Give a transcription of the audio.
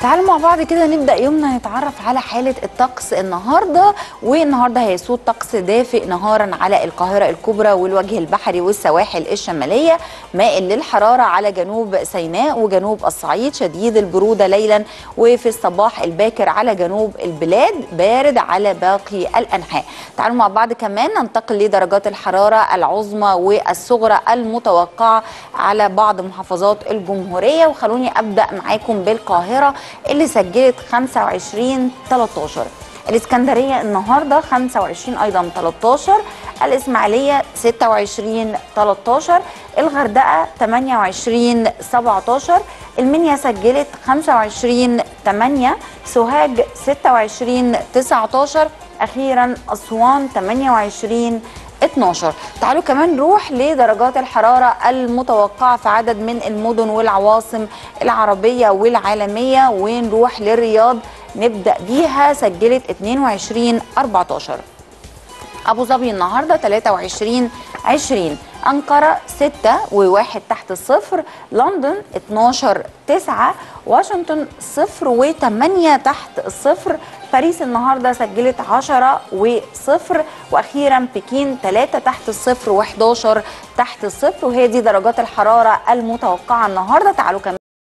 تعالوا مع بعض كده نبدا يومنا نتعرف على حاله الطقس النهارده والنهارده هيسود طقس دافئ نهارا على القاهره الكبرى والوجه البحري والسواحل الشماليه مائل للحراره على جنوب سيناء وجنوب الصعيد شديد البروده ليلا وفي الصباح الباكر على جنوب البلاد بارد على باقي الانحاء تعالوا مع بعض كمان ننتقل لدرجات الحراره العظمى والصغرى المتوقعه على بعض محافظات الجمهوريه وخلوني ابدا معاكم بالقاهره اللي سجلت 25 13 الاسكندريه النهارده 25 ايضا 13 الاسماعيليه 26 13 الغردقه 28 17 المنيا سجلت 25 8 سوهاج 26 19 اخيرا اسوان 28 12 تعالوا كمان نروح لدرجات الحرارة المتوقعة في عدد من المدن والعواصم العربية والعالمية ونروح للرياض نبدأ بيها سجلت 22 14 أبو ظبي النهاردة 23 20 أنقرة 6 و1 تحت الصفر لندن 12 9 واشنطن 0 و8 تحت الصفر باريس النهارده سجلت 10 وصفر واخيرا بكين 3 تحت الصفر و11 تحت الصفر وهي دي درجات الحراره المتوقعه النهارده تعالوا كمان